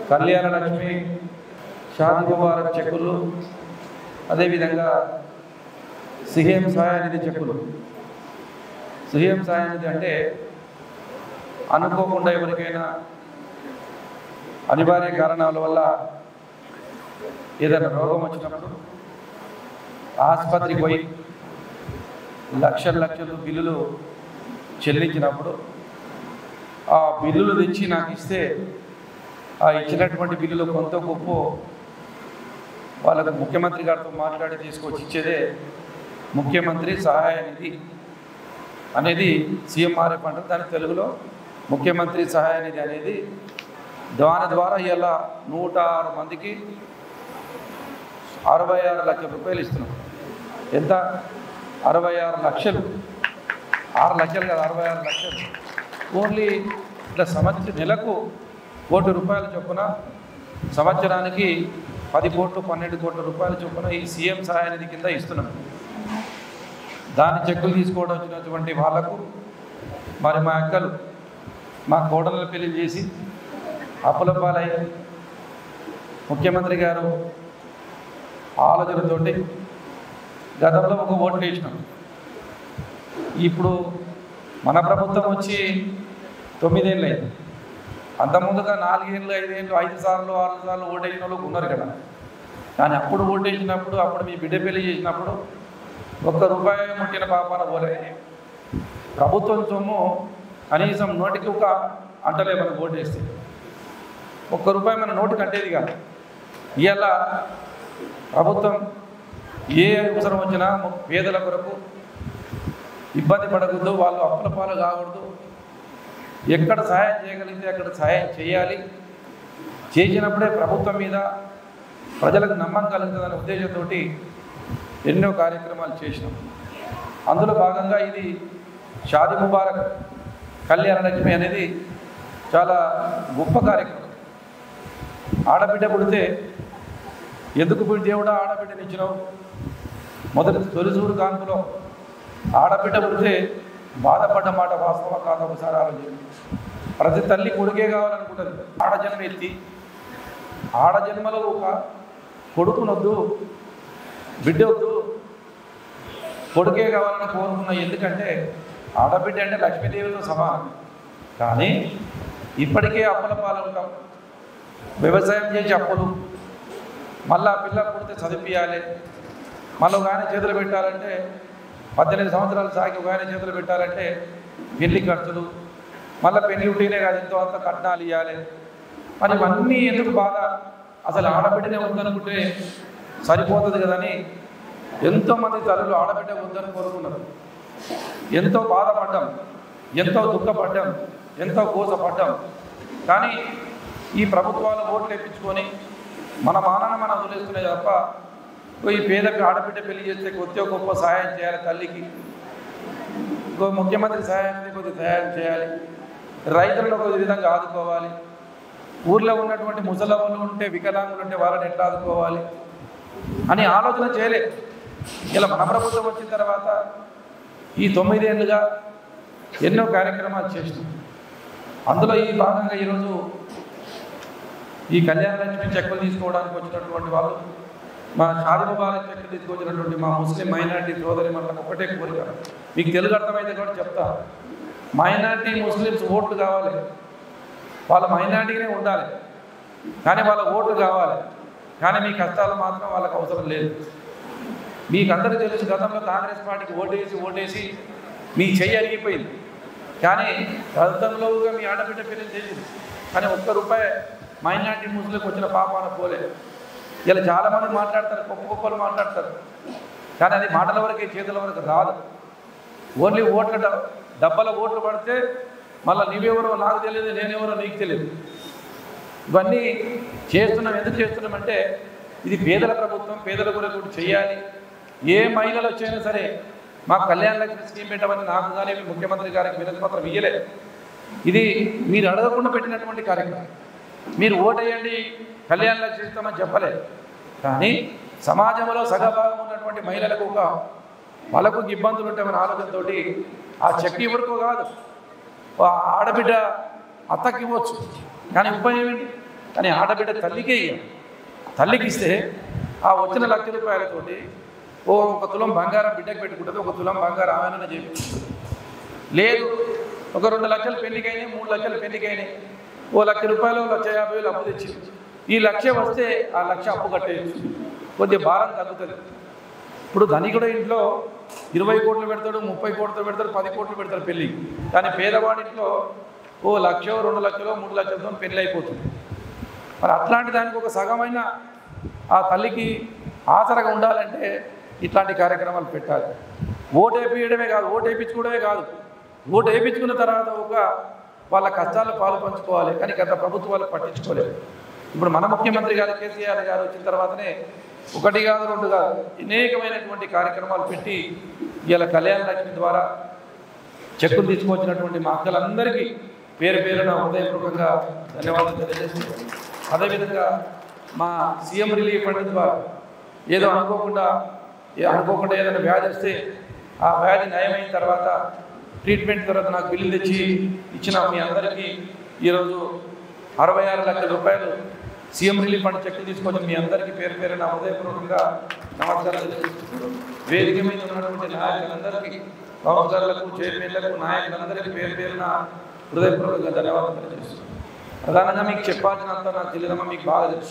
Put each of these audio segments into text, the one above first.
కళ్యాణ లక్ష్మి షాది ముబారక్ చెక్కులు అదేవిధంగా సిహెం సహాయనిధి చెక్కులు సిహెం సహాయనిధి అంటే అనుకోకుండా ఎవరికైనా అనివార్య కారణాల వల్ల ఏదైనా రోగం వచ్చినప్పుడు ఆసుపత్రికి పోయి లక్షల లక్షలు బిల్లులు చెల్లించినప్పుడు ఆ బిల్లులు తెచ్చి నాకు ఇస్తే ఆ ఇచ్చినటువంటి బిల్లులు కొంత గొప్ప వాళ్ళకు ముఖ్యమంత్రి గారితో మాట్లాడి తీసుకొచ్చి ఇచ్చేదే ముఖ్యమంత్రి సహాయ నిధి అనేది సీఎంఆర్ఎఫ్ అంటారు దాని తెలుగులో ముఖ్యమంత్రి సహాయ నిధి అనేది దాని ద్వారా ఇలా నూట ఆరు మందికి అరవై ఆరు లక్షల రూపాయలు ఇస్తున్నాం ఎంత అరవై ఆరు లక్షలు ఆరు లక్షలు కదా అరవై ఆరు లక్షలు ఓన్లీ ఇట్లా సంవత్సరం నెలకు కోటి రూపాయల చొప్పున సంవత్సరానికి పది కోట్లు పన్నెండు కోట్ల రూపాయల చొప్పున ఈ సీఎం సహాయ నిధి కింద ఇస్తున్నాం దాని చెక్కులు తీసుకోవడం వచ్చినటువంటి వాళ్ళకు మరి మా అక్కలు మా కోడల పెళ్లి చేసి అప్పుల పాలై ముఖ్యమంత్రి గారు ఆలోచనతోటి గతంలో ఒక ఓట్లు వేసినాం ఇప్పుడు మన ప్రభుత్వం వచ్చి తొమ్మిదేళ్ళు అయింది అంతకుముందుగా నాలుగేళ్ళు ఐదేళ్ళు ఐదు సార్లు ఆరు సార్లు ఓటేసిన వాళ్ళు ఉన్నారు కదా కానీ అప్పుడు ఓటేసినప్పుడు అప్పుడు మీ బిడ్డ పెళ్లి చేసినప్పుడు ఒక్క రూపాయి ముట్టిన పాపాన పోలే ప్రభుత్వం సొమ్ము కనీసం నోటికి ఒక అంటలే మనం ఓటేస్తే ఒక్క రూపాయి మన నోటికి అంటేది కాదు ఇవాళ ప్రభుత్వం ఏ అవసరం వచ్చినా పేదల కొరకు ఇబ్బంది పడకూడదు వాళ్ళు అప్పుల పాలు కాకూడదు ఎక్కడ సహాయం చేయగలిగితే అక్కడ సహాయం చేయాలి చేసినప్పుడే ప్రభుత్వం మీద ప్రజలకు నమ్మకం కలుగుతుందనే ఉద్దేశంతో ఎన్నో కార్యక్రమాలు చేసినాం అందులో భాగంగా ఇది షాది ముబారక్ కళ్యాణ లక్ష్మి అనేది చాలా గొప్ప కార్యక్రమం ఆడబిడ్డ పుడితే ఎందుకు పుట్టి దేవుడా ఆడబిడ్డనిచ్చినావు మొదటి తొలిసూరు కాన్పులో ఆడబిడ్డ పుడితే బాధపడ్డ మాట వాస్తవం కాదు ఒకసారి ఆలోచన ప్రతి తల్లి కొడుకే కావాలనుకుంటుంది ఆడజన్మ ఎత్తి ఆడజన్మలో ఒక కొడుకునొద్దు బిడ్డ వద్దు కొడుకే కావాలని కోరుకున్నా ఎందుకంటే ఆడబిడ్డ అంటే లక్ష్మీదేవితో సమానం కానీ ఇప్పటికే అప్పుల పాలు ఉంటాం వ్యవసాయం చేసి అప్పులు మళ్ళా పిల్ల పుడితే చదివియాలి మళ్ళీ ఒక ఆయన చేతులు పెట్టాలంటే పద్దెనిమిది సంవత్సరాలు సాగి ఒక ఆయన చేతులు పెట్టాలంటే పెళ్లి ఖర్చులు మళ్ళీ పెళ్లి ఉంటేనే కాదు ఎంతో అంత కట్నాలు ఇవ్వాలి మరి ఇవన్నీ ఎందుకు బాధ అసలు ఆడబిడ్డనే ఉందనుకుంటే సరిపోతుంది కదని ఎంతోమంది తల్లులు ఆడబిడ్డ ఉందని కోరుకున్నారు ఎంతో బాధపడ్డాం ఎంతో దుఃఖపడ్డాం ఎంతో కోసపడ్డాం కానీ ఈ ప్రభుత్వాలు ఓట్లు వేయించుకొని మన మానాన మనం వదిలేస్తున్నాయి తప్ప ఓ ఈ పేదకి ఆడబిడ్డ పెళ్లి చేస్తే కొద్దిగా గొప్ప సహాయం చేయాలి తల్లికి ఇంకో ముఖ్యమంత్రి సహాయానికి కొద్ది సహాయం చేయాలి రైతులను కొద్ది విధంగా ఆదుకోవాలి ఊర్లో ఉన్నటువంటి ముసలమ్మలు ఉంటే వికలాంగులు ఉంటే వాళ్ళని ఎట్లా ఆదుకోవాలి అని ఆలోచన చేయలేదు ఇలా మన ప్రభుత్వం వచ్చిన తర్వాత ఈ తొమ్మిదేళ్ళుగా ఎన్నో కార్యక్రమాలు చేసినాం అందులో ఈ భాగంగా ఈరోజు ఈ కళ్యాణ లక్ష్మి చెక్కులు తీసుకోవడానికి వచ్చినటువంటి వాళ్ళు మా షాది ముబారక్ చెక్కులు తీసుకొచ్చినటువంటి మా ముస్లిం మైనార్టీ సోదరి మనకు ఒకటే కోరిక మీకు తెలుగు అర్థమైతే కూడా చెప్తా మైనార్టీ ముస్లిమ్స్ ఓట్లు కావాలి వాళ్ళ మైనార్టీగానే ఉండాలి కానీ వాళ్ళ ఓట్లు కావాలి కానీ మీ కష్టాలు మాత్రం వాళ్ళకి అవసరం లేదు మీకు అందరికీ తెలుసు గతంలో కాంగ్రెస్ పార్టీకి ఓటేసి ఓటేసి మీ చెయ్యి అరిగిపోయింది కానీ గతంలోగా మీ ఆడబిడ్డ పెళ్లి చేసింది కానీ ఒక్క రూపాయి మైనార్టీ ముస్లింకి వచ్చిన పాపాన పోలే ఇలా చాలామంది మాట్లాడతారు గొప్ప గొప్పలు మాట్లాడతారు కానీ అది మాటల వరకే చేతుల వరకు రాదు ఓన్లీ ఓట్ల డ- డబ్బల ఓట్లు పడితే మళ్ళీ నీవెవరో నాకు తెలియదు నేనెవరో నీకు తెలియదు ఇవన్నీ చేస్తున్నాం ఎందుకు చేస్తున్నామంటే ఇది పేదల ప్రభుత్వం పేదల కొరకు చేయాలి ఏ మహిళలు వచ్చినా సరే మాకు కళ్యాణ లక్ష్మి స్కీమ్ పెట్టమని నాకు కానీ మీ ముఖ్యమంత్రి గారికి వినతి పత్రం ఇయ్యలే ఇది మీరు అడగకుండా పెట్టినటువంటి కార్యక్రమం మీరు ఓటేయండి కళ్యాణ లక్ష్మి ఇస్తామని చెప్పలేదు కానీ సమాజంలో సగభాగం ఉన్నటువంటి మహిళలకు ఒక వాళ్ళకు ఇబ్బందులు ఉంటామని ఆలోచనతోటి ఆ చెక్ ఇవ్వడుకో కాదు ఆ ఆడబిడ్డ అత్తకి ఇవ్వచ్చు కానీ ఉపయోగం ఏంటి కానీ ఆడబిడ్డ తల్లికే ఇయ్యాలి తల్లికి ఇస్తే ఆ వచ్చిన లక్ష రూపాయలతోటి ఓ ఒక తులం బంగారం బిడ్డకు పెట్టుకుంటుంది ఒక తులం బంగారం ఆమెన చేపించుకుంటుంది లేదు ఒక రెండు లక్షలు పెళ్లికైనాయి మూడు లక్షలు పెళ్లికైనాయి ఓ లక్ష రూపాయలు లక్ష యాభై వేలు అప్పు తెచ్చి ఈ లక్ష వస్తే ఆ లక్ష అప్పు కట్టేయచ్చు కొద్దిగా భారం తగ్గుతుంది ఇప్పుడు ధనికుడు ఇంట్లో ఇరవై కోట్లు పెడతాడు ముప్పై కోట్లు పెడతాడు పది కోట్లు పెడతాడు పెళ్ళి కానీ పేదవాడి ఇంట్లో ఓ లక్షో రెండు లక్షలో మూడు లక్షలతో పెళ్ళి అయిపోతుంది మరి అట్లాంటి దానికి ఒక సగమైన ఆ తల్లికి ఆసరగా ఉండాలంటే ఇట్లాంటి కార్యక్రమాలు పెట్టాలి ఓటు వేయించడమే కాదు ఓటు వేయించుకోవడమే కాదు ఓటు వేయించుకున్న తర్వాత ఒక వాళ్ళ కష్టాలు పాలు పంచుకోవాలి కానీ గత ప్రభుత్వాలు పట్టించుకోలేదు ఇప్పుడు మన ముఖ్యమంత్రి గారు కేసీఆర్ గారు వచ్చిన తర్వాతనే ఒకటి కాదు రెండు కాదు అనేకమైనటువంటి కార్యక్రమాలు పెట్టి ఇలా కళ్యాణ లక్ష్మి ద్వారా చెక్కులు తీసుకొచ్చినటువంటి మా అక్కలందరికీ పేరు పేరున హృదయపూర్వకంగా ధన్యవాదాలు తెలియజేస్తున్నాను అదేవిధంగా మా సీఎం రిలీఫ్ ఫండ్ ద్వారా ఏదో అనుకోకుండా ఏ- అనుకోకుండా ఏదైనా వ్యాధి వస్తే ఆ వ్యాధి నయమైన తర్వాత ట్రీట్మెంట్ తర్వాత నాకు బిల్లు తెచ్చి ఇచ్చిన మీ అందరికీ ఈరోజు అరవై ఆరు లక్షల రూపాయలు సీఎం రిలీఫ్ ఫండ్ చెక్లు తీసుకొచ్చి మీ అందరికీ పేరు పేరున హృదయపూర్వకంగా నమస్కారాలు తెలియజేస్తున్నాను వేదిక మీద ఉన్నటువంటి నాయకులందరికీ కౌన్సిలర్లకు చైర్మన్లకు నాయకులందరికీ పేరు పేరున హృదయపూర్వకంగా ధన్యవాదాలు తెలియజేస్తున్నాను ప్రధానంగా మీకు చెప్పాల్సినంత నాకు తెలియదమ్మా మీకు బాగా తెలుసు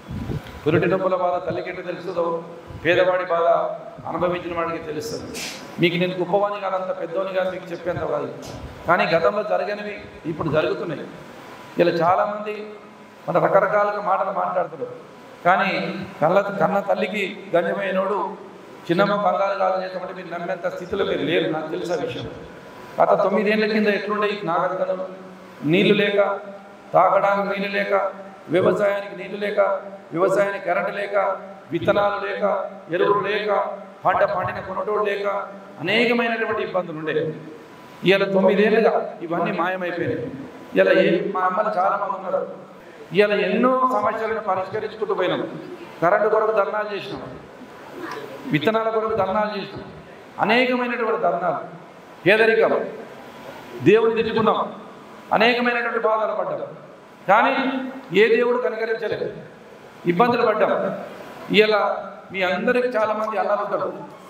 పురిటి నొప్పుల బాధ తల్లికెట్టు తెలుస్తుందో పేదవాడి బాధ అనుభవించిన వాడికి తెలుస్తుంది మీకు నేను గొప్పవాణి కాదంత పెద్దవాని కాదు మీకు చెప్పేంత కాదు కానీ గతంలో జరగనివి ఇప్పుడు జరుగుతున్నాయి ఇలా చాలామంది మన రకరకాలుగా మాటలు మాట్లాడుతున్నారు కానీ కళ్ళ కన్న తల్లికి గణ్యమైనోడు చిన్నమ్మ బంగారు కాదు చేస్తామంటే మీరు నమ్మేంత స్థితిలో మీరు లేరు నాకు తెలుసా విషయం గత తొమ్మిదేళ్ల కింద ఎట్లుండే ఈ నాగరికతలు నీళ్లు లేక తాగడానికి నీళ్లు లేక వ్యవసాయానికి నీళ్లు లేక వ్యవసాయానికి కరెంటు లేక విత్తనాలు లేక ఎరువులు లేక పంట పండిన కొనటోడు లేక అనేకమైనటువంటి ఇబ్బందులు ఉండే ఇవాళ తొమ్మిదేళ్ళుగా ఇవన్నీ మాయమైపోయినాయి ఇలా ఏ మా అమ్మలు చాలా మంది ఉన్నారు ఇవాళ ఎన్నో సమస్యలను పరిష్కరించుకుంటూ పోయినాం కరెంటు కొరకు ధర్నాలు చేసినాం విత్తనాల కొరకు ధర్నాలు చేసినాం అనేకమైనటువంటి ధర్నాలు పేదరికం దేవుని తిట్టుకున్నాం అనేకమైనటువంటి బాధలు పడ్డాం కానీ ఏ దేవుడు కనికరించలేదు ఇబ్బందులు పడ్డాం ఇలా మీ అందరికి చాలామంది అన్నలు ఉంటారు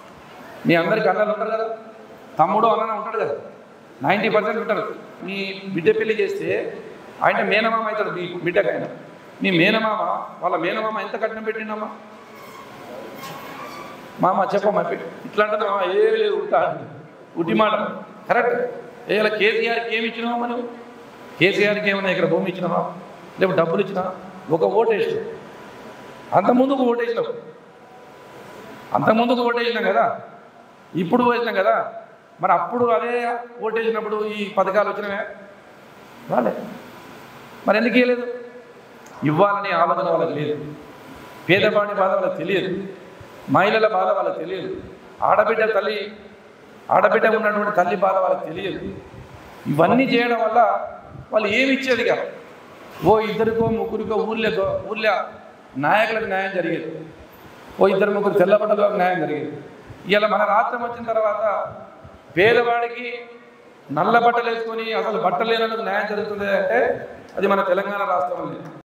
మీ అందరికి అన్నలు ఉంటారు కదా తమ్ముడు అన్న ఉంటాడు కదా నైంటీ పర్సెంట్ ఉంటారు మీ బిడ్డ పెళ్లి చేస్తే ఆయన మేనమామ అవుతాడు మీ బిడ్డకైనా మీ మేనమామ వాళ్ళ మేనమామ ఎంత కట్నం పెట్టిండమ్మా మామ చెప్పమ్మా పెట్టి ఇట్లా అంటే మామ ఏ లేదు ఉంటా ఉట్టి మాట కరెక్ట్ ఇలా కేసీఆర్కి ఏమి ఇచ్చినావా మనం కేసీఆర్కి ఏమైనా ఇక్కడ భూమి ఇచ్చినావా లేకపోతే డబ్బులు ఇచ్చినా ఒక ఓటు వేసి అంత ముందుకు ఓటు వేసినావు అంత ముందుకు ఓటు వేసినాం కదా ఇప్పుడు వేసినాం కదా మరి అప్పుడు అదే ఓటు వేసినప్పుడు ఈ పథకాలు వచ్చినవే రాలే మరి ఎందుకు ఇవ్వలేదు ఇవ్వాలనే ఆలోచన వాళ్ళకి లేదు పేదవాడి బాధ వాళ్ళకి తెలియదు మహిళల బాధ వాళ్ళకి తెలియదు ఆడబిడ్డ తల్లి ఆడబిడ్డ ఉన్నటువంటి తల్లి బాధ వాళ్ళకి తెలియదు ఇవన్నీ చేయడం వల్ల వాళ్ళు ఏమి ఇచ్చేది కాదు ఓ ఇద్దరికో ముగ్గురికో ఊర్లేకో ఊర్లో నాయకులకు న్యాయం జరిగేది ఓ ఇద్దరు ముగ్గురు తెల్లబడ్డలో న్యాయం జరిగేది ఇలా మన రాష్ట్రం వచ్చిన తర్వాత పేదవాడికి నల్ల బట్టలు వేసుకొని అసలు బట్టలు లేనందుకు న్యాయం జరుగుతుంది అంటే అది మన తెలంగాణ రాష్ట్రం